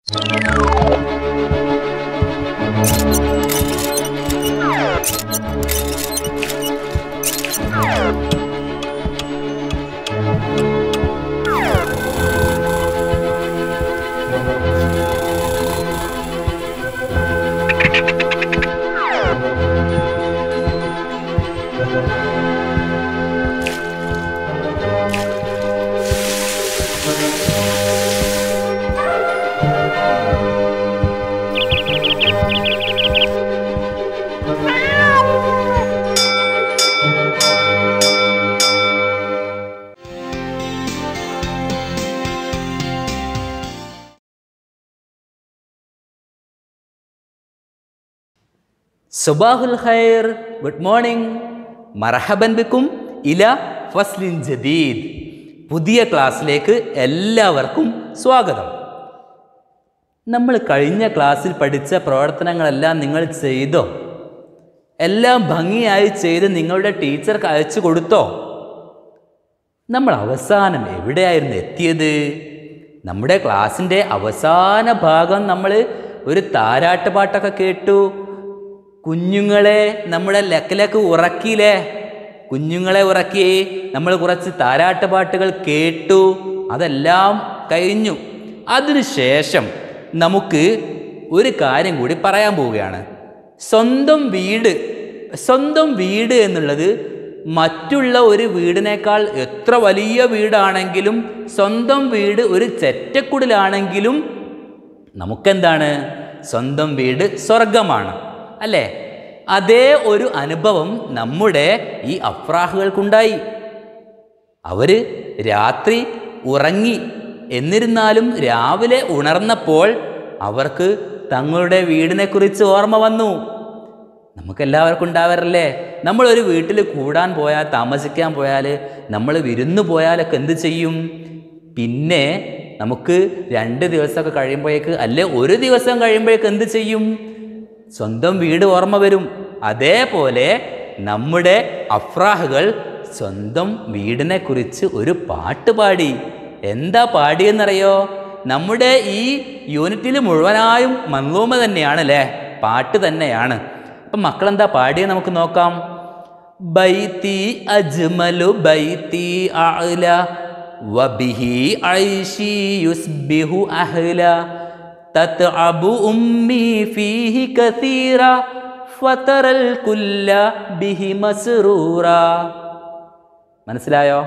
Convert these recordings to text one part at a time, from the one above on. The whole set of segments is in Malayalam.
സുബാഹുൽ ഖൈർ ഗുഡ് മോർണിംഗ് മർഹബൻ ബിക്കും ഇല ഫസ്ലിൻ ജദീദ് പുതിയ ക്ലാസ്സിലേക്ക് എല്ലാവർക്കും സ്വാഗതം നമ്മൾ കഴിഞ്ഞ ക്ലാസ്സിൽ പഠിച്ച പ്രവർത്തനങ്ങളെല്ലാം നിങ്ങൾ ചെയ്തോ എല്ലാം ഭംഗിയായി ചെയ്ത് നിങ്ങളുടെ ടീച്ചർക്ക് അയച്ചു കൊടുത്തോ നമ്മൾ അവസാനം എവിടെയായിരുന്നു എത്തിയത് നമ്മുടെ ക്ലാസ്സിൻ്റെ അവസാന ഭാഗം നമ്മൾ ഒരു താരാട്ട് പാട്ടൊക്കെ കേട്ടു കുഞ്ഞുങ്ങളെ നമ്മുടെ ലക്കിലക്ക് ഉറക്കിയില്ലേ കുഞ്ഞുങ്ങളെ ഉറക്കി നമ്മൾ കുറച്ച് താരാട്ട് പാട്ടുകൾ കേട്ടു അതെല്ലാം കഴിഞ്ഞു അതിനുശേഷം നമുക്ക് ഒരു കാര്യം കൂടി പറയാൻ പോവുകയാണ് സ്വന്തം വീട് സ്വന്തം വീട് എന്നുള്ളത് മറ്റുള്ള ഒരു വീടിനേക്കാൾ എത്ര വലിയ വീടാണെങ്കിലും സ്വന്തം വീട് ഒരു ചെറ്റക്കുടിലാണെങ്കിലും നമുക്കെന്താണ് സ്വന്തം വീട് സ്വർഗമാണ് അല്ലേ അതേ ഒരു അനുഭവം നമ്മുടെ ഈ അഫ്രാഹുകൾക്കുണ്ടായി അവർ രാത്രി ഉറങ്ങി എന്നിരുന്നാലും രാവിലെ ഉണർന്നപ്പോൾ അവർക്ക് തങ്ങളുടെ വീടിനെക്കുറിച്ച് ഓർമ്മ വന്നു നമുക്കെല്ലാവർക്കും ഉണ്ടാവാറില്ലേ നമ്മളൊരു വീട്ടിൽ കൂടാൻ പോയാൽ താമസിക്കാൻ പോയാൽ നമ്മൾ വിരുന്ന് പോയാലൊക്കെ എന്ത് ചെയ്യും പിന്നെ നമുക്ക് രണ്ട് ദിവസമൊക്കെ കഴിയുമ്പോഴേക്ക് അല്ലെ ഒരു ദിവസം കഴിയുമ്പോഴേക്ക് എന്ത് ചെയ്യും സ്വന്തം വീട് ഓർമ്മ വരും അതേപോലെ നമ്മുടെ അഫ്രാഹുകൾ സ്വന്തം വീടിനെ കുറിച്ച് ഒരു പാട്ട് പാടി എന്താ പാടിയെന്നറിയോ നമ്മുടെ ഈ യൂണിറ്റിൽ മുഴുവനായും മൻലൂമ തന്നെയാണ് അല്ലേ പാട്ട് തന്നെയാണ് അപ്പം മക്കളെന്താ പാടിയത് നമുക്ക് നോക്കാം ബൈത്തി അജ്മലു ബൈത്തി അഅ്ല വബിഹി ഐഷി യുസ്ബിഹു അഹ്ല തത്അബു ഉമ്മി ഫീഹി കസീറ ഫതറൽ കുല്ല ബിഹി മസ്റൂറ മനസ്സിലായോ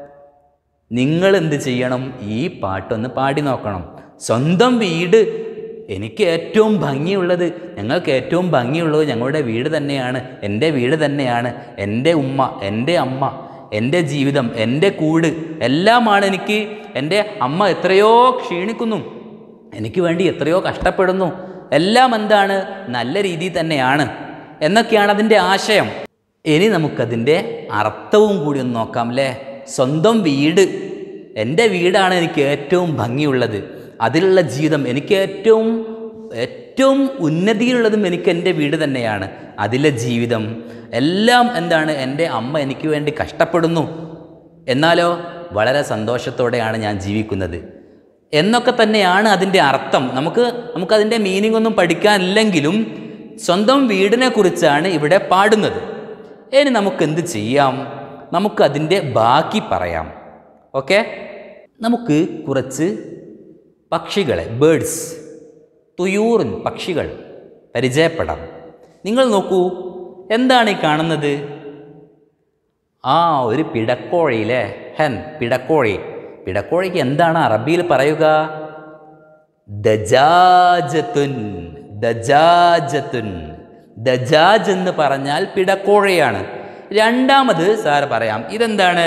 നിങ്ങൾ എന്ത് ചെയ്യണം ഈ പാട്ടൊന്ന് പാടി നോക്കണം സ്വന്തം വീട് എനിക്ക് ഏറ്റവും ഭംഗിയുള്ളത് ഞങ്ങൾക്ക് ഏറ്റവും ഭംഗിയുള്ളത് ഞങ്ങളുടെ വീട് തന്നെയാണ് എൻ്റെ വീട് തന്നെയാണ് എൻ്റെ ഉമ്മ എൻ്റെ അമ്മ എൻ്റെ ജീവിതം എൻ്റെ കൂട് എല്ലാമാണ് എനിക്ക് എൻ്റെ അമ്മ എത്രയോ ക്ഷീണിക്കുന്നു എനിക്ക് വേണ്ടി എത്രയോ കഷ്ടപ്പെടുന്നു എല്ലാം എന്താണ് നല്ല രീതിയിൽ തന്നെയാണ് എന്നൊക്കെയാണ് അതിൻ്റെ ആശയം ഇനി നമുക്കതിൻ്റെ അർത്ഥവും കൂടി ഒന്ന് നോക്കാം അല്ലേ സ്വന്തം വീട് എൻ്റെ വീടാണ് എനിക്ക് ഏറ്റവും ഭംഗിയുള്ളത് അതിലുള്ള ജീവിതം എനിക്ക് ഏറ്റവും ഏറ്റവും ഉന്നതിയിലുള്ളതും എനിക്ക് എൻ്റെ വീട് തന്നെയാണ് അതിലെ ജീവിതം എല്ലാം എന്താണ് എൻ്റെ അമ്മ എനിക്ക് വേണ്ടി കഷ്ടപ്പെടുന്നു എന്നാലോ വളരെ സന്തോഷത്തോടെയാണ് ഞാൻ ജീവിക്കുന്നത് എന്നൊക്കെ തന്നെയാണ് അതിൻ്റെ അർത്ഥം നമുക്ക് നമുക്കതിൻ്റെ മീനിങ് ഒന്നും പഠിക്കാനില്ലെങ്കിലും സ്വന്തം വീടിനെ കുറിച്ചാണ് ഇവിടെ പാടുന്നത് ഇനി നമുക്ക് എന്ത് ചെയ്യാം നമുക്കതിൻ്റെ ബാക്കി പറയാം ഓക്കെ നമുക്ക് കുറച്ച് പക്ഷികളെ ബേഡ്സ് തുയൂറിൻ പക്ഷികൾ പരിചയപ്പെടാം നിങ്ങൾ നോക്കൂ എന്താണ് ഈ കാണുന്നത് ആ ഒരു പിടക്കോഴിയിലെ ഹെൻ പിടക്കോഴി പിടക്കോഴിക്ക് എന്താണ് അറബിയിൽ പറയുക ദജാജത്തുൻ ദജാജത്തുൻ ദജാജ് എന്ന് പറഞ്ഞാൽ പിടക്കോഴയാണ് രണ്ടാമത് സാർ പറയാം ഇതെന്താണ്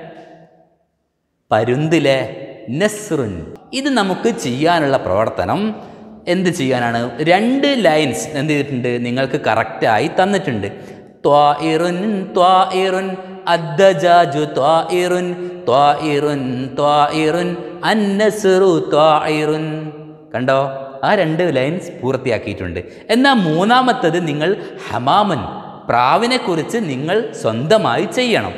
പരുന്തിലെ നസ്റുൻ ഇത് നമുക്ക് ചെയ്യാനുള്ള പ്രവർത്തനം എന്ത് ചെയ്യാനാണ് രണ്ട് ലൈൻസ് എന്ത് ചെയ്തിട്ടുണ്ട് നിങ്ങൾക്ക് കറക്റ്റായി തന്നിട്ടുണ്ട് ത്വാഇറുൻ ത്വാഇറുൻ അദ്ദജാജു ത്വാഇറുൻ ത്വാഇറുൻ ത്വാഇറുൻ അന്നസ്റു ത്വാഇറുൻ കണ്ടോ ആ രണ്ട് ലൈൻസ് പൂർത്തിയാക്കിയിട്ടുണ്ട് എന്നാൽ മൂന്നാമത്തത് നിങ്ങൾ ഹമാമൻ പ്രാവിനെക്കുറിച്ച് നിങ്ങൾ സ്വന്തമായി ചെയ്യണം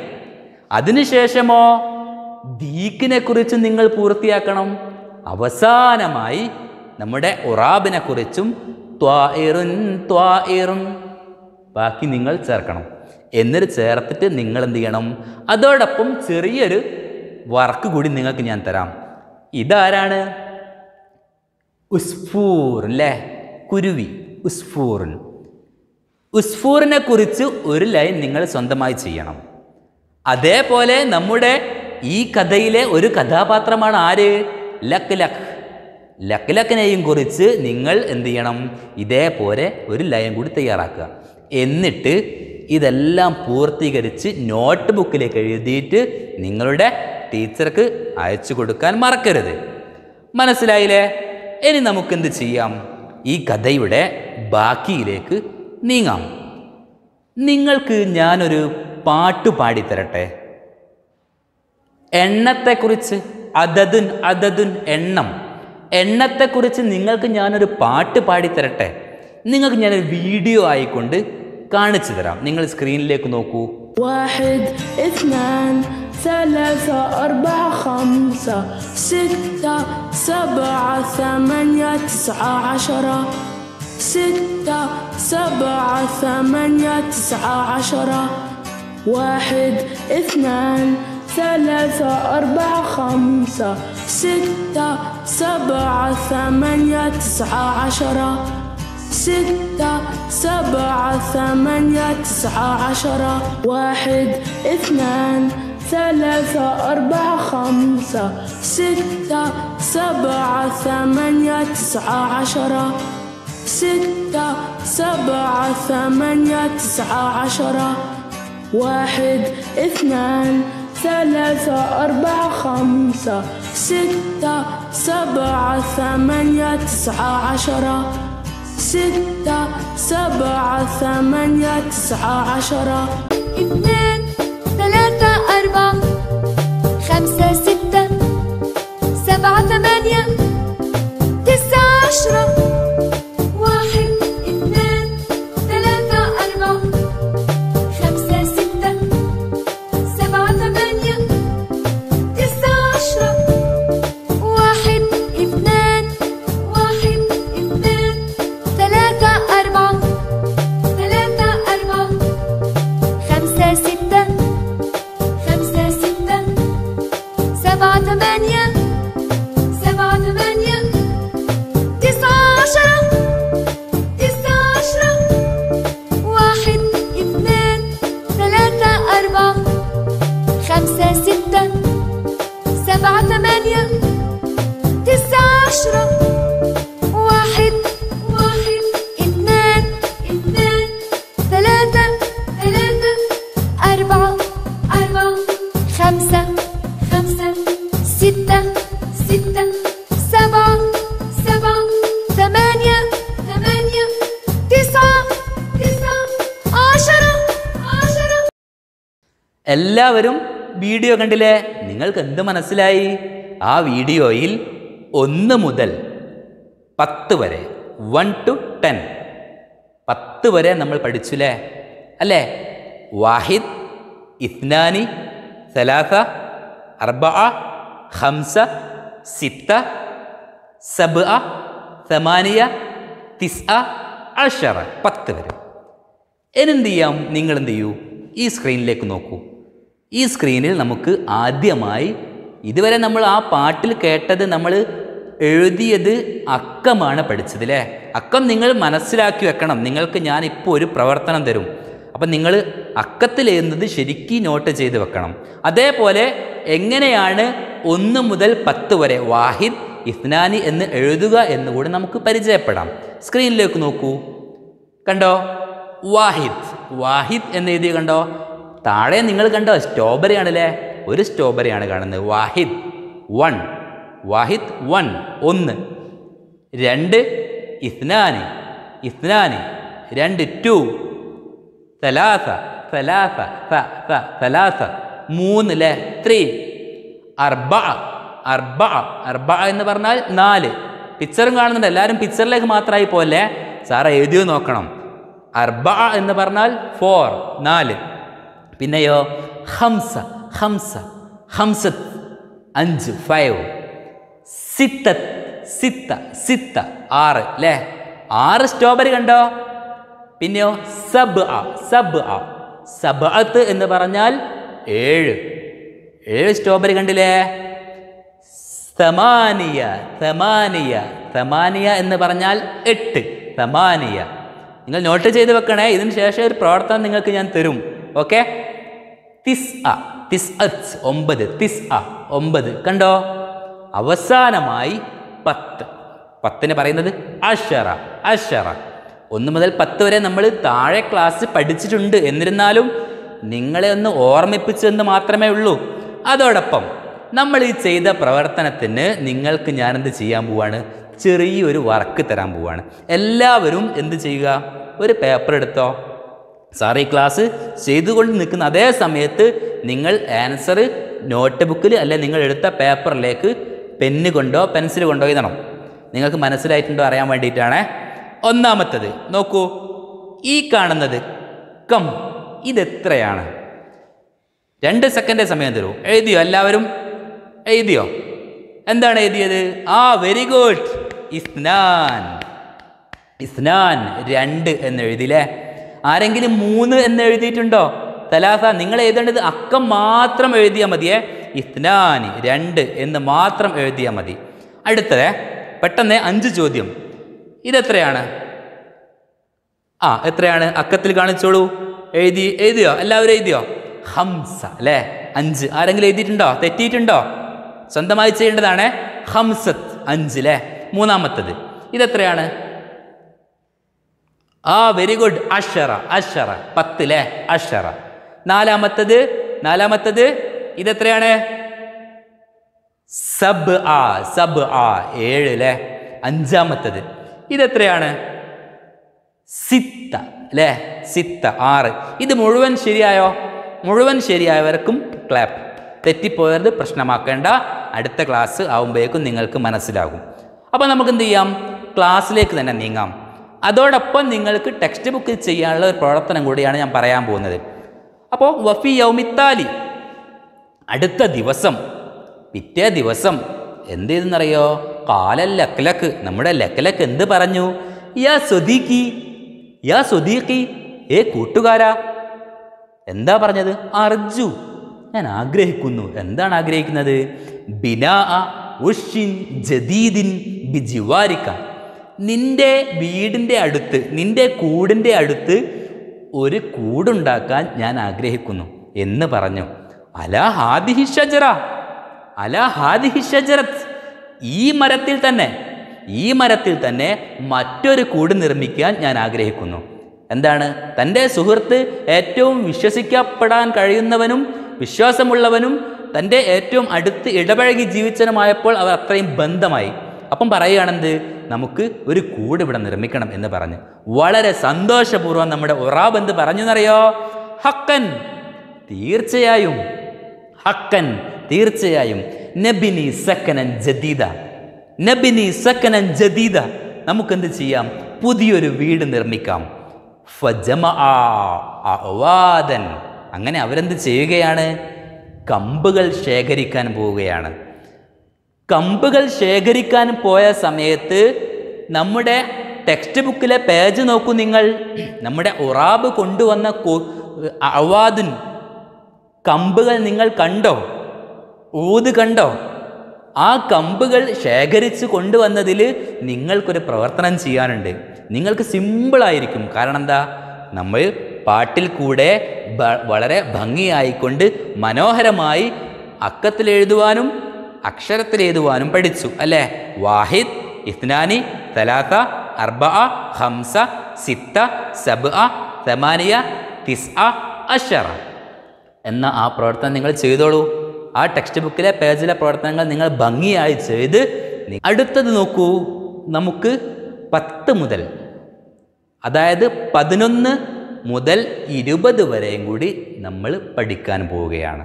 അതിനുശേഷമോ ദീക്കിനെ കുറിച്ച് നിങ്ങൾ പൂർത്തിയാക്കണം അവസാനമായി നമ്മുടെ ഉറാബിനെ കുറിച്ചും ത്വാഇറുൻ ത്വാഇറുൻ ബാക്കി നിങ്ങൾ ചേർക്കണം എന്നിട്ട് ചേർത്തിട്ട് നിങ്ങൾ എന്ത് ചെയ്യണം അതോടൊപ്പം ചെറിയൊരു വർക്ക് കൂടി നിങ്ങൾക്ക് ഞാൻ തരാം ഇതാരാണ് ഉസ്ഫൂർ അല്ലേ കുരുവി ഉസ്ഫൂറിൻ ഉസ്ഫൂറിനെ കുറിച്ച് ഒരു ലൈൻ നിങ്ങൾ സ്വന്തമായി ചെയ്യണം അതേപോലെ നമ്മുടെ ഈ കഥയിലെ ഒരു കഥാപാത്രമാണ് ആര് ലക്ക് ലക്ക് ലക്ക് ലക്കിനെയും കുറിച്ച് നിങ്ങൾ എന്ത് ചെയ്യണം ഇതേപോലെ ഒരു ലൈൻ കൂടി തയ്യാറാക്കുക എന്നിട്ട് ഇതെല്ലാം പൂർത്തീകരിച്ച് നോട്ട് ബുക്കിലേക്ക് എഴുതിയിട്ട് നിങ്ങളുടെ ടീച്ചർക്ക് അയച്ചു കൊടുക്കാൻ മറക്കരുത് മനസ്സിലായില്ലേ ഇനി നമുക്കെന്ത് ചെയ്യാം ഈ കഥയുടെ ബാക്കിയിലേക്ക് നീങ്ങാം നിങ്ങൾക്ക് ഞാനൊരു പാട്ട് പാടിത്തരട്ടെ എണ്ണത്തെക്കുറിച്ച് അതതുൻ അതതുൻ എണ്ണം എണ്ണത്തെക്കുറിച്ച് നിങ്ങൾക്ക് ഞാനൊരു പാട്ട് പാടിത്തരട്ടെ നിങ്ങൾക്ക് ഞാനൊരു വീഡിയോ ആയിക്കൊണ്ട് കാണിച്ചു തരാം നിങ്ങൾ സ്ക്രീനിലേക്ക് നോക്കൂ واحد اثنان ثلاثة أربعة خمسة ستة سبعة ثمانية تسعة عشرة ستة سبعة ثمانية تسعة عشرة واحد اثنان ثلاثة أربعة خمسة ستة سبعة ثمانية تسعة عشرة ستة سبعة ثمانية تسعة عشرة واحد اثنان ثلاثة أربعة خمسة ستة سبعة ثمانية تسعة عشرة ستة سبعة ثمانية تسعة عشرة واحد اثنان ثلاثة أربعة خمسة ستة سبعة ثمانية تسعة عشرة ستة سبعة ثمانية تسعة عشرة اثنين ثلاثة أربعة خمسة ستة سبعة ثمانية تسعة عشرة واحد اثنين ثلاثة أربعة خمسة ستة سبعة ثمانية تسعة عشرة واحد اثنين واحد اثنين ثلاثة أربعة ثلاثة أربعة خمسة ستة خمسة ستة سبعة ثمانية سبعة ثمانية تسعة عشرة تسعة عشرة واحد اثنين ثلاثة أربعة خمسة ستة سبعة ثمانية تسعة عشرة واحد واحد اثنين اثنين ثلاثة ثلاثة أربعة أربعة خمسة خمسة ستة ستة سبعة سبعة ثمانية ثمانية تسعة تسعة عشرة عشرة എല്ലാവരും വീഡിയോ കണ്ടില്ലേ നിങ്ങൾക്ക് എന്ത് മനസ്സിലായി ആ വീഡിയോയിൽ ഒന്ന് മുതൽ പത്ത് വരെ വൺ ടു ടെൻ പത്ത് വരെ നമ്മൾ പഠിച്ചുല്ലേ അല്ലേ വാഹിദ് ഇത്നാനി സലാസ അർബ ഹംസ സിത്ത സബ് സമാനിയ തിസ് അഷറ പത്ത് വരെ ഇനെന്ത് ചെയ്യാം നിങ്ങൾ എന്ത് ചെയ്യൂ ഈ സ്ക്രീനിലേക്ക് നോക്കൂ ഈ സ്ക്രീനിൽ നമുക്ക് ആദ്യമായി ഇതുവരെ നമ്മൾ ആ പാട്ടിൽ കേട്ടത് നമ്മൾ എഴുതിയത് അക്കമാണ് പഠിച്ചത് അല്ലേ അക്കം നിങ്ങൾ മനസ്സിലാക്കി വെക്കണം നിങ്ങൾക്ക് ഞാൻ ഇപ്പോൾ ഒരു പ്രവർത്തനം തരും അപ്പം നിങ്ങൾ അക്കത്തിൽ എഴുതുന്നത് ശരിക്കും നോട്ട് ചെയ്ത് വെക്കണം അതേപോലെ എങ്ങനെയാണ് ഒന്ന് മുതൽ പത്ത് വരെ വാഹിദ് ഇസ്നാനി എന്ന് എഴുതുക എന്നുകൂടി നമുക്ക് പരിചയപ്പെടാം സ്ക്രീനിലേക്ക് നോക്കൂ കണ്ടോ വാഹിദ് വാഹിദ് എന്ന് എഴുതി കണ്ടോ താഴെ നിങ്ങൾ കണ്ടോ സ്ട്രോബെറി ആണല്ലേ ഒരു സ്ട്രോബെറിയാണ് കാണുന്നത് വാഹിദ് വൺ വാഹിദ് വൺ ഒന്ന് രണ്ട് ഇസ്നാനി ഇസ്നാനി രണ്ട് ടു സലാസ സലാസ സ സ സലാസ മൂന്ന് അല്ലേ ത്രീ അർബ അർബ അർബ എന്ന് പറഞ്ഞാൽ നാല് പിക്ചറും കാണുന്നുണ്ട് എല്ലാവരും പിക്ചറിലേക്ക് മാത്രമായി പോലെ സാറ് എഴുതിയോ നോക്കണം അർബ എന്ന് പറഞ്ഞാൽ ഫോർ നാല് പിന്നെയോ ഹംസ ഹംസ ഹംസത്ത് അഞ്ച് ഫൈവ് സിത്തത്ത് സിത്ത സിത്ത ആറ് അല്ലേ ആറ് സ്ട്രോബെറി കണ്ടോ പിന്നെയോ സബ് ആ സബ് ആ സബഅത്ത് എന്ന് പറഞ്ഞാൽ ഏഴ് ഏഴ് സ്ട്രോബെറി കണ്ടില്ലേ തമാനിയ തമാനിയ തമാനിയ എന്ന് പറഞ്ഞാൽ എട്ട് തമാനിയ നിങ്ങൾ നോട്ട് ചെയ്ത് വെക്കണേ ഇതിന് ശേഷം ഒരു പ്രവർത്തനം നിങ്ങൾക്ക് ഞാൻ തരും ഓക്കെ തിസ് അ തിസ് അത്ത് ഒമ്പത് തിസ് അ ഒമ്പത് കണ്ടോ അവസാനമായി പത്ത് പത്തിന് പറയുന്നത് അഷറ അഷറ ഒന്ന് മുതൽ പത്ത് വരെ നമ്മൾ താഴെ ക്ലാസ് പഠിച്ചിട്ടുണ്ട് എന്നിരുന്നാലും നിങ്ങളെ ഒന്ന് ഓർമ്മിപ്പിച്ചെന്ന് മാത്രമേ ഉള്ളൂ അതോടൊപ്പം നമ്മൾ ഈ ചെയ്ത പ്രവർത്തനത്തിന് നിങ്ങൾക്ക് ഞാനെന്ത് ചെയ്യാൻ പോവാണ് ചെറിയൊരു വർക്ക് തരാൻ പോവാണ് എല്ലാവരും എന്ത് ചെയ്യുക ഒരു പേപ്പർ എടുത്തോ സാർ ഈ ക്ലാസ് ചെയ്തുകൊണ്ട് നിൽക്കുന്ന അതേ സമയത്ത് നിങ്ങൾ ആൻസർ നോട്ട് ബുക്കിൽ അല്ലെ നിങ്ങൾ എടുത്ത പേപ്പറിലേക്ക് പെന്ന് കൊണ്ടോ പെൻസിൽ കൊണ്ടോ എഴുതണം നിങ്ങൾക്ക് മനസ്സിലായിട്ടുണ്ടോ അറിയാൻ വേണ്ടിയിട്ടാണ് ഒന്നാമത്തത് നോക്കൂ ഈ കാണുന്നത് കം ഇതെത്രയാണ് രണ്ട് സെക്കൻഡ് സമയം തരൂ എഴുതിയോ എല്ലാവരും എഴുതിയോ എന്താണ് എഴുതിയത് ആ വെരി ഗുഡ് ഇസ്നാൻ ഇസ്നാൻ രണ്ട് എന്ന് എഴുതിയില്ലേ ആരെങ്കിലും മൂന്ന് എന്ന് എഴുതിയിട്ടുണ്ടോ തലാസ നിങ്ങൾ എഴുതേണ്ടത് അക്കം മാത്രം എഴുതിയാൽ മതിയേ ഇസ്നാൻ രണ്ട് എന്ന് മാത്രം എഴുതിയാൽ മതി അടുത്തത് പെട്ടെന്ന് അഞ്ച് ചോദ്യം ഇതെത്രയാണ് ആ എത്രയാണ് അക്കത്തിൽ കാണിച്ചോളൂ എഴുതി എഴുതിയോ എല്ലാവരും എഴുതിയോ ഹംസ അല്ലേ അഞ്ച് ആരെങ്കിലും എഴുതിയിട്ടുണ്ടോ തെറ്റിയിട്ടുണ്ടോ സ്വന്തമായി ചെയ്യേണ്ടതാണ് ഹംസത്ത് അഞ്ച് അല്ലേ മൂന്നാമത്തത് ഇതെത്രയാണ് ആ വെരി ഗുഡ് അഷറ അഷറ പത്ത് അല്ലേ അഷറ നാലാമത്തത് നാലാമത്തത് ഇതെത്രയാണ് സബ് ആ സബ് ആ ഏഴ് അല്ലേ അഞ്ചാമത്തത് ഇതെത്രയാണ് സിത്ത അല്ലേ സിത്ത ആറ് ഇത് മുഴുവൻ ശരിയായോ മുഴുവൻ ശരിയായവർക്കും ക്ലാപ്പ് തെറ്റിപ്പോയത് പ്രശ്നമാക്കേണ്ട അടുത്ത ക്ലാസ് ആവുമ്പോഴേക്കും നിങ്ങൾക്ക് മനസ്സിലാകും അപ്പോൾ നമുക്ക് എന്ത് ചെയ്യാം ക്ലാസ്സിലേക്ക് തന്നെ നീങ്ങാം അതോടൊപ്പം നിങ്ങൾക്ക് ടെക്സ്റ്റ് ബുക്കിൽ ചെയ്യാനുള്ള ഒരു പ്രവർത്തനം കൂടിയാണ് ഞാൻ പറയാൻ പോകുന്നത് അപ്പോൾ വഫി യൗമിത്താലി അടുത്ത ദിവസം പിറ്റേ ദിവസം എന്ത് ചെയ്തെന്നറിയോ കാലൽ ലക്ലക്ക് നമ്മുടെ ലക്ലക്ക് എന്ത് പറഞ്ഞു യാ സ്വദീഖി യാ സ്വദീഖി ഏ കൂട്ടുകാരാ എന്താ പറഞ്ഞത് അർജു ഞാൻ ആഗ്രഹിക്കുന്നു എന്താണ് ആഗ്രഹിക്കുന്നത് ബിനാ ഉഷിൻ ജദീദിൻ ബിജിവാരിക്ക നിന്റെ വീടിൻ്റെ അടുത്ത് നിന്റെ കൂടിൻ്റെ അടുത്ത് ഒരു കൂടുണ്ടാക്കാൻ ഞാൻ ആഗ്രഹിക്കുന്നു എന്ന് പറഞ്ഞു അല ഹാദിഹി ഷജറ അല ഹാദിഹി ഷജറത്ത് ഈ മരത്തിൽ തന്നെ ഈ മരത്തിൽ തന്നെ മറ്റൊരു കൂട് നിർമ്മിക്കാൻ ഞാൻ ആഗ്രഹിക്കുന്നു എന്താണ് തൻ്റെ സുഹൃത്ത് ഏറ്റവും വിശ്വസിക്കപ്പെടാൻ കഴിയുന്നവനും വിശ്വാസമുള്ളവനും തൻ്റെ ഏറ്റവും അടുത്ത് ഇടപഴകി ജീവിച്ചനുമായപ്പോൾ അവർ അത്രയും ബന്ധമായി അപ്പം പറയുകയാണെന്ത് നമുക്ക് ഒരു കൂട് ഇവിടെ നിർമ്മിക്കണം എന്ന് പറഞ്ഞ് വളരെ സന്തോഷപൂർവ്വം നമ്മുടെ ഉറാബ് എന്ത് പറഞ്ഞു എന്നറിയോ ഹക്കൻ തീർച്ചയായും ഹക്കൻ തീർച്ചയായും നബിനി സക്കനൻ ജദീദ നബിനി സക്കനൻ ജദീദ നമുക്കെന്ത് ചെയ്യാം പുതിയൊരു വീട് നിർമ്മിക്കാം ഫജമആ അവാദൻ അങ്ങനെ അവരെന്ത് ചെയ്യുകയാണ് കമ്പുകൾ ശേഖരിക്കാൻ പോവുകയാണ് കമ്പുകൾ ശേഖരിക്കാൻ പോയ സമയത്ത് നമ്മുടെ ടെക്സ്റ്റ് ബുക്കിലെ പേജ് നോക്കൂ നിങ്ങൾ നമ്മുടെ ഉറാബ് കൊണ്ടുവന്ന കു- അവാദിൻ കമ്പുകൾ നിങ്ങൾ കണ്ടോ ഊത് കണ്ടോ ആ കമ്പുകൾ ശേഖരിച്ച് കൊണ്ടുവന്നതിൽ നിങ്ങൾക്കൊരു പ്രവർത്തനം ചെയ്യാനുണ്ട് നിങ്ങൾക്ക് സിമ്പിളായിരിക്കും കാരണം എന്താ നമ്മൾ പാട്ടിൽ കൂടെ ബ- വളരെ ഭംഗിയായിക്കൊണ്ട് മനോഹരമായി അക്കത്തിൽ എഴുതുവാനും അക്ഷരത്തിൽ എഴുതുവാനും പഠിച്ചു അല്ലേ വാഹിദ് ഇസ്നാനി തലാത്ത അർബ ഹംസ സിത്ത സബ് തമാനിയ തിസ് അഷറ എന്ന ആ പ്രവർത്തനം നിങ്ങൾ ചെയ്തോളൂ ആ ടെക്സ്റ്റ് ബുക്കിലെ പേജിലെ പ്രവർത്തനങ്ങൾ നിങ്ങൾ ഭംഗിയായി ചെയ്ത് നി- അടുത്തത് നോക്കൂ നമുക്ക് പത്ത് മുതൽ അതായത് പതിനൊന്ന് മുതൽ ഇരുപത് വരെയും കൂടി നമ്മൾ പഠിക്കാൻ പോവുകയാണ്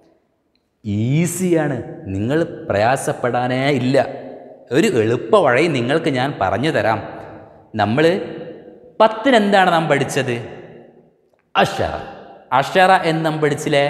ഈസിയാണ് നിങ്ങൾ പ്രയാസപ്പെടാനേ ഇല്ല ഒരു എളുപ്പ വഴി നിങ്ങൾക്ക് ഞാൻ പറഞ്ഞു തരാം നമ്മൾ പത്തിനെന്താണ് നാം പഠിച്ചത് അഷറ അഷറ എന്ന് നാം പഠിച്ചില്ലേ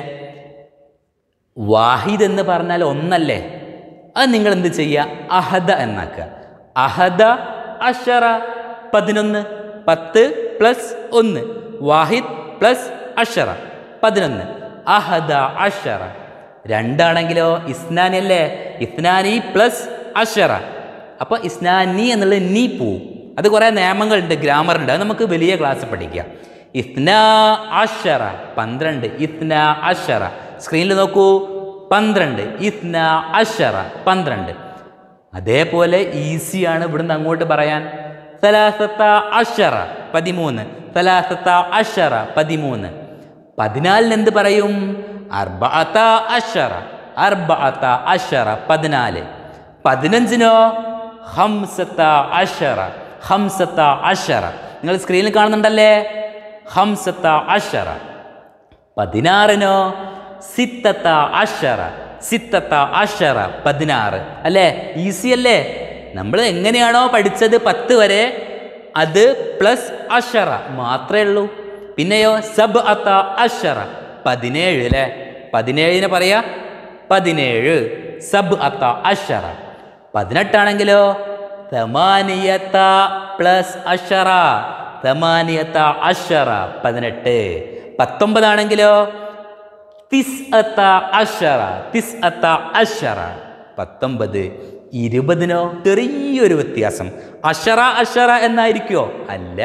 വാഹിദ് എന്ന് പറഞ്ഞാൽ ഒന്നല്ലേ അത് നിങ്ങൾ എന്ത് ചെയ്യുക അഹദ എന്നാക്കുക അഹദ അഷറ പതിനൊന്ന് പത്ത് പ്ലസ് ഒന്ന് വാഹിദ് പ്ലസ് അഷറ പതിനൊന്ന് അഹദ അഷറ രണ്ടാണെങ്കിലോ ഇസ്നാനി അല്ലേ ഇസ്നാനി പ്ലസ് അഷറ അപ്പോൾ ഇസ്നാനി എന്നുള്ളത് നീ പോവും അത് കുറേ നിയമങ്ങളുണ്ട് ഗ്രാമറുണ്ട് അത് നമുക്ക് വലിയ ക്ലാസ് പഠിക്കാം ഇസ്ന അഷറ പന്ത്രണ്ട് ഇസ്ന അഷറ സ്ക്രീനിൽ നോക്കൂ പന്ത്രണ്ട് ഇസ്ന അഷറ പന്ത്രണ്ട് അതേപോലെ ഈസിയാണ് ഇവിടുന്ന് അങ്ങോട്ട് പറയാൻ സലാസത്ത അഷറ പതിമൂന്ന് സലാസത്ത അഷറ പതിമൂന്ന് പതിനാലിന് എന്ത് പറയും അർബഅത്ത അഷറ അർബഅത്ത അഷറ പതിനാല് പതിനഞ്ചിനോ ഹംസത്ത അഷറ ഹംസത്ത അഷറ നിങ്ങൾ സ്ക്രീനിൽ കാണുന്നുണ്ടല്ലേ ഹംസത്ത അഷറ പതിനാറിനോ സിത്തത്ത അഷറ സിത്തത്ത അഷറ പതിനാറ് അല്ലേ ഈസി അല്ലേ നമ്മൾ എങ്ങനെയാണോ പഠിച്ചത് പത്ത് വരെ അത് പ്ലസ് അഷറ മാത്രമേ ഉള്ളൂ പിന്നെയോ സബ് അത്ത അഷറ പതിനേഴ് അല്ലേ പതിനേഴിന് പറയാ പതിനേഴ് സബ് അത്ത അഷറ പതിനെട്ടാണെങ്കിലോ തമാനിയത്ത പ്ലസ് അഷറ തമാനിയത്ത അഷറ പതിനെട്ട് പത്തൊമ്പതാണെങ്കിലോ തിസ് അത്ത അഷറ തിസ് അത്ത അഷറ പത്തൊമ്പത് ഇരുപതിനോ ചെറിയൊരു വ്യത്യാസം അഷറ അഷറ എന്നായിരിക്കോ അല്ല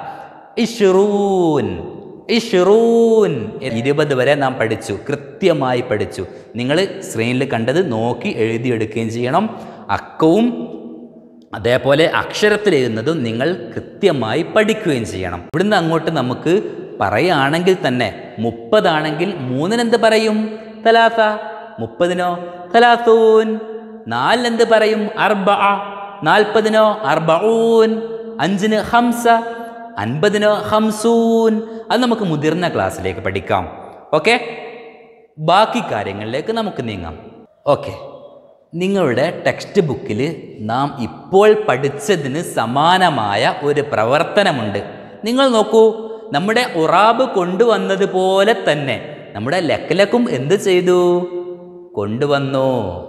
ഇഷ്റൂൻ ഇഷ്റൂൻ ഇരുപത് വരെ നാം പഠിച്ചു കൃത്യമായി പഠിച്ചു നിങ്ങൾ സ്ക്രീനിൽ കണ്ടത് നോക്കി എഴുതിയെടുക്കുകയും ചെയ്യണം അക്കവും അതേപോലെ അക്ഷരത്തിൽ എഴുതുന്നതും നിങ്ങൾ കൃത്യമായി പഠിക്കുകയും ചെയ്യണം ഇവിടുന്ന് അങ്ങോട്ട് നമുക്ക് പറയുകയാണെങ്കിൽ തന്നെ മുപ്പതാണെങ്കിൽ മൂന്നിനെന്ത് പറയും തലാത്ത മുപ്പതിനോ തലാത്തൂൻ നാലിനെന്ത് പറയും അർബ നാൽപ്പതിനോ അർബഊൻ അഞ്ചിന് ഹംസ അൻപതിനോ ഹംസൂൻ അത് നമുക്ക് മുതിർന്ന ക്ലാസ്സിലേക്ക് പഠിക്കാം ഓക്കെ ബാക്കി കാര്യങ്ങളിലേക്ക് നമുക്ക് നീങ്ങാം ഓക്കെ നിങ്ങളുടെ ടെക്സ്റ്റ് ബുക്കിൽ നാം ഇപ്പോൾ പഠിച്ചതിന് സമാനമായ ഒരു പ്രവർത്തനമുണ്ട് നിങ്ങൾ നോക്കൂ നമ്മുടെ ഉറാബ് കൊണ്ടുവന്നതുപോലെ തന്നെ നമ്മുടെ ലക്കലക്കും എന്ത് ചെയ്തു കൊണ്ടുവന്നു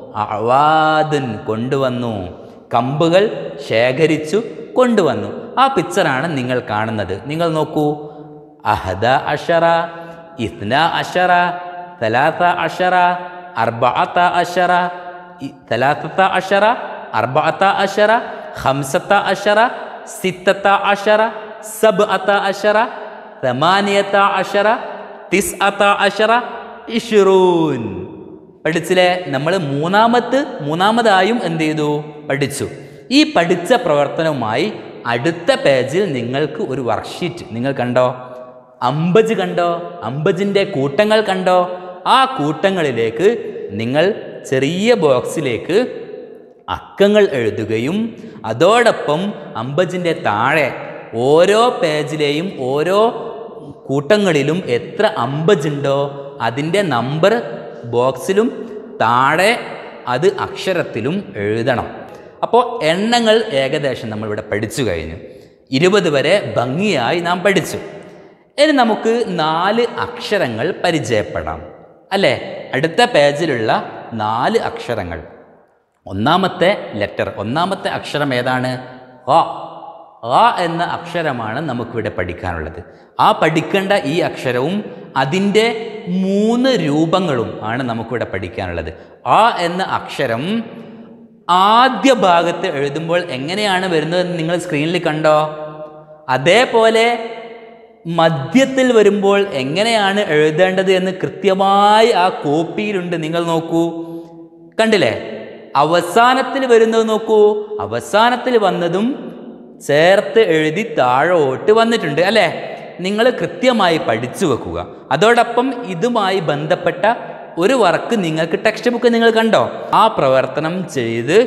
അവാദുൻ കൊണ്ടുവന്നു കമ്പുകൾ ശേഖരിച്ചു കൊണ്ടുവന്നു ആ പിക്ചറാണ് നിങ്ങൾ കാണുന്നത് നിങ്ങൾ നോക്കൂ അഹദ അഷറ ഇസ്ന അഷറ തലാത്ത അഷറ അർബഅത്ത അഷറ ثلاثة عشر أربعة عشر خمسة عشر ستة عشر سبعة عشر ثمانية عشر تسعة عشر ഇഷ്റൂൻ പഠിച്ചില്ലേ നമ്മൾ മൂന്നാമത്ത് മൂന്നാമതായും എന്ത് ചെയ്തു പഠിച്ചു ഈ പഠിച്ച പ്രവർത്തനവുമായി അടുത്ത പേജിൽ നിങ്ങൾക്ക് ഒരു വർക്ക്ഷീറ്റ് നിങ്ങൾ കണ്ടോ അമ്പജ് കണ്ടോ അമ്പജിൻ്റെ കൂട്ടങ്ങൾ കണ്ടോ ആ കൂട്ടങ്ങളിലേക്ക് നിങ്ങൾ ചെറിയ ബോക്സിലേക്ക് അക്കങ്ങൾ എഴുതുകയും അതോടൊപ്പം അമ്പജിൻ്റെ താഴെ ഓരോ പേജിലെയും ഓരോ കൂട്ടങ്ങളിലും എത്ര അമ്പജുണ്ടോ അതിൻ്റെ നമ്പർ ബോക്സിലും താഴെ അത് അക്ഷരത്തിലും എഴുതണം അപ്പോൾ എണ്ണങ്ങൾ ഏകദേശം നമ്മളിവിടെ പഠിച്ചു കഴിഞ്ഞു ഇരുപത് വരെ ഭംഗിയായി നാം പഠിച്ചു ഇനി നമുക്ക് നാല് അക്ഷരങ്ങൾ പരിചയപ്പെടാം അല്ലേ അടുത്ത പേജിലുള്ള നാല് അക്ഷരങ്ങൾ ഒന്നാമത്തെ ലെറ്റർ ഒന്നാമത്തെ അക്ഷരം ഏതാണ് ആ ആ എന്ന അക്ഷരമാണ് നമുക്കിവിടെ പഠിക്കാനുള്ളത് ആ പഠിക്കേണ്ട ഈ അക്ഷരവും അതിൻ്റെ മൂന്ന് രൂപങ്ങളും ആണ് നമുക്കിവിടെ പഠിക്കാനുള്ളത് ആ എന്ന അക്ഷരം ആദ്യ ഭാഗത്ത് എഴുതുമ്പോൾ എങ്ങനെയാണ് വരുന്നതെന്ന് നിങ്ങൾ സ്ക്രീനിൽ കണ്ടോ അതേപോലെ മധ്യത്തിൽ വരുമ്പോൾ എങ്ങനെയാണ് എഴുതേണ്ടത് എന്ന് കൃത്യമായി ആ കോപ്പിയിലുണ്ട് നിങ്ങൾ നോക്കൂ കണ്ടില്ലേ അവസാനത്തിൽ വരുന്നത് നോക്കൂ അവസാനത്തിൽ വന്നതും ചേർത്ത് എഴുതി താഴോട്ട് വന്നിട്ടുണ്ട് അല്ലേ നിങ്ങൾ കൃത്യമായി പഠിച്ചു വെക്കുക അതോടൊപ്പം ഇതുമായി ബന്ധപ്പെട്ട ഒരു വർക്ക് നിങ്ങൾക്ക് ടെക്സ്റ്റ് ബുക്ക് നിങ്ങൾ കണ്ടോ ആ പ്രവർത്തനം ചെയ്ത്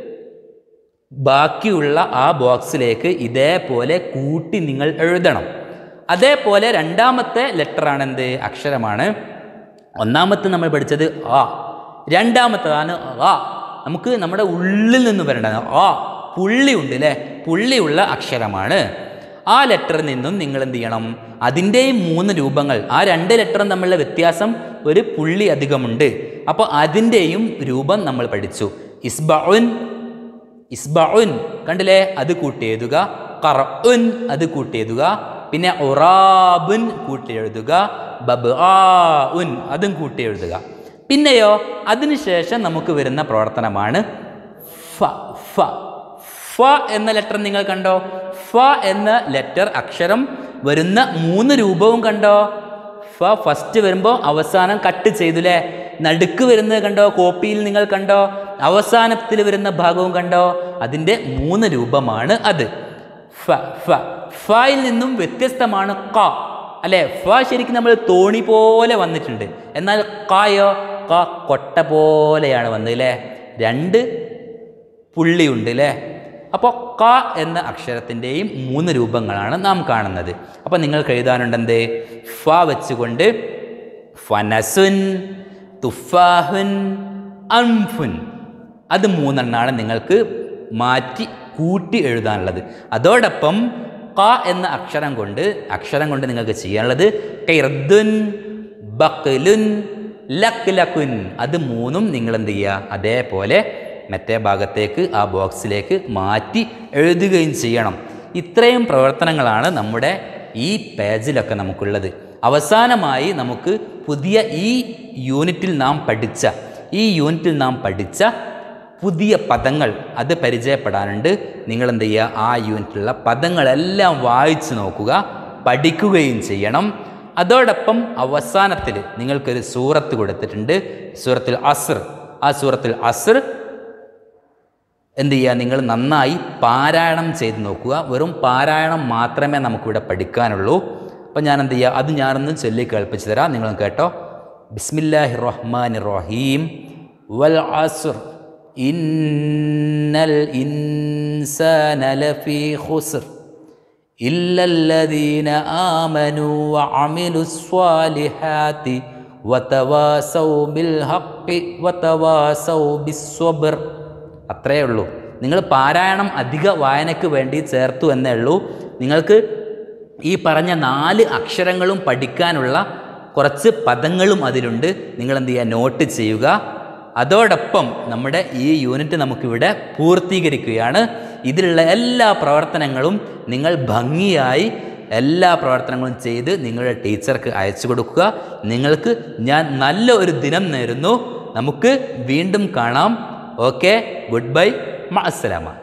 ബാക്കിയുള്ള ആ ബോക്സിലേക്ക് ഇതേപോലെ കൂട്ടി നിങ്ങൾ എഴുതണം അതേപോലെ രണ്ടാമത്തെ ലെറ്ററാണ് എന്ത് അക്ഷരമാണ് ഒന്നാമത്തെ നമ്മൾ പഠിച്ചത് ആ രണ്ടാമത്തതാണ് ആ നമുക്ക് നമ്മുടെ ഉള്ളിൽ നിന്ന് വരേണ്ടത് ആ പുള്ളി ഉണ്ട് അല്ലേ പുള്ളിയുള്ള അക്ഷരമാണ് ആ ലെറ്ററിൽ നിന്നും നിങ്ങൾ എന്ത് ചെയ്യണം അതിൻ്റെയും മൂന്ന് രൂപങ്ങൾ ആ രണ്ട് ലെറ്ററും തമ്മിലുള്ള വ്യത്യാസം ഒരു പുള്ളി അധികമുണ്ട് അപ്പോൾ അതിൻ്റെയും രൂപം നമ്മൾ പഠിച്ചു ഇസ്ബഉൻ ഇസ്ബഉൻ കണ്ടില്ലേ അത് കൂട്ടി എഴുതുക ഖർഉൻ അത് കൂട്ടി എഴുതുക പിന്നെ ഉറാബുൻ കൂട്ടി എഴുതുക ബബ്ആഉൻ അതും കൂട്ടി എഴുതുക പിന്നെയോ അതിനുശേഷം നമുക്ക് വരുന്ന പ്രവർത്തനമാണ് ഫ ഫ ഫ എന്ന ലെറ്റർ നിങ്ങൾ കണ്ടോ ഫ എന്ന ലെറ്റർ അക്ഷരം വരുന്ന മൂന്ന് രൂപവും കണ്ടോ ഫ ഫസ്റ്റ് വരുമ്പോൾ അവസാനം കട്ട് ചെയ്തുല്ലേ നടുക്ക് വരുന്നത് കണ്ടോ കോപ്പിയിൽ നിങ്ങൾ കണ്ടോ അവസാനത്തിൽ വരുന്ന ഭാഗവും കണ്ടോ അതിൻ്റെ മൂന്ന് രൂപമാണ് അത് ഫ ഫ ഫയിൽ നിന്നും വ്യത്യസ്തമാണ് ക അല്ലെ ഫ ശരിക്കും നമ്മൾ തോണി പോലെ വന്നിട്ടുണ്ട് എന്നാൽ കായോ ക കൊട്ട പോലെയാണ് വന്നത് അല്ലേ രണ്ട് പുള്ളിയുണ്ട് അല്ലേ അപ്പോൾ ക എന്ന അക്ഷരത്തിൻ്റെയും മൂന്ന് രൂപങ്ങളാണ് നാം കാണുന്നത് അപ്പോൾ നിങ്ങൾക്ക് എഴുതാനുണ്ട് എന്ത് ഫ വെച്ചുകൊണ്ട് ഫനസുൻ തുഫാഹുൻ അംഫുൻ അത് മൂന്നെണ്ണാണ് നിങ്ങൾക്ക് മാറ്റി കൂട്ടി എഴുതാനുള്ളത് അതോടൊപ്പം ക എന്ന അക്ഷരം കൊണ്ട് അക്ഷരം കൊണ്ട് നിങ്ങൾക്ക് ചെയ്യാനുള്ളത് കൈർദുൻ ബക്ലുൻ ലക് ലക്കുൻ അത് മൂന്നും നിങ്ങൾ എന്ത് ചെയ്യുക അതേപോലെ മറ്റേ ഭാഗത്തേക്ക് ആ ബോക്സിലേക്ക് മാറ്റി എഴുതുകയും ചെയ്യണം ഇത്രയും പ്രവർത്തനങ്ങളാണ് നമ്മുടെ ഈ പേജിലൊക്കെ നമുക്കുള്ളത് അവസാനമായി നമുക്ക് പുതിയ ഈ യൂണിറ്റിൽ നാം പഠിച്ച ഈ യൂണിറ്റിൽ നാം പഠിച്ച പുതിയ പദങ്ങൾ അത് പരിചയപ്പെടാനുണ്ട് നിങ്ങൾ എന്ത് ചെയ്യുക ആ യൂണിറ്റിലുള്ള പദങ്ങളെല്ലാം വായിച്ചു നോക്കുക പഠിക്കുകയും ചെയ്യണം അതോടൊപ്പം അവസാനത്തിൽ നിങ്ങൾക്കൊരു സൂറത്ത് കൊടുത്തിട്ടുണ്ട് സൂറത്തിൽ അസ്ർ ആ സൂറത്തിൽ അസ്ർ എന്ത് ചെയ്യുക നിങ്ങൾ നന്നായി പാരായണം ചെയ്ത് നോക്കുക വെറും പാരായണം മാത്രമേ നമുക്കിവിടെ പഠിക്കാനുള്ളൂ അപ്പോൾ ഞാൻ എന്ത് ചെയ്യുക അത് ഞാനൊന്ന് ചൊല്ലി കേൾപ്പിച്ചു തരാം നിങ്ങൾ കേട്ടോ ബിസ്മില്ലാഹി റഹ്മാൻ റഹീം വൽ അസുർ ഇന്നൽ ഇൻസാന ലഫീ ഖുസ്ർ إلا الذين آمنوا وعملوا الصالحات وتواصوا بالحق وتواصوا بالصبر അത്രയേ ഉള്ളൂ നിങ്ങൾ പാരായണം അധിക വായനയ്ക്ക് വേണ്ടി ചേർത്തു എന്നേ ഉള്ളൂ നിങ്ങൾക്ക് ഈ പറഞ്ഞ നാല് അക്ഷരങ്ങളും പഠിക്കാനുള്ള കുറച്ച് പദങ്ങളും അതിലുണ്ട് നിങ്ങൾ എന്ത് ചെയ്യുക നോട്ട് ചെയ്യുക അതോടൊപ്പം നമ്മുടെ ഈ യൂണിറ്റ് നമുക്കിവിടെ പൂർത്തീകരിക്കുകയാണ് ഇതിലുള്ള എല്ലാ പ്രവർത്തനങ്ങളും നിങ്ങൾ ഭംഗിയായി എല്ലാ പ്രവർത്തനങ്ങളും ചെയ്ത് നിങ്ങളുടെ ടീച്ചർക്ക് അയച്ചു കൊടുക്കുക നിങ്ങൾക്ക് ഞാൻ നല്ല ഒരു ദിനം നേരുന്നു നമുക്ക് വീണ്ടും കാണാം ഓക്കെ ഗുഡ് ബൈ മഅസ്സലാമ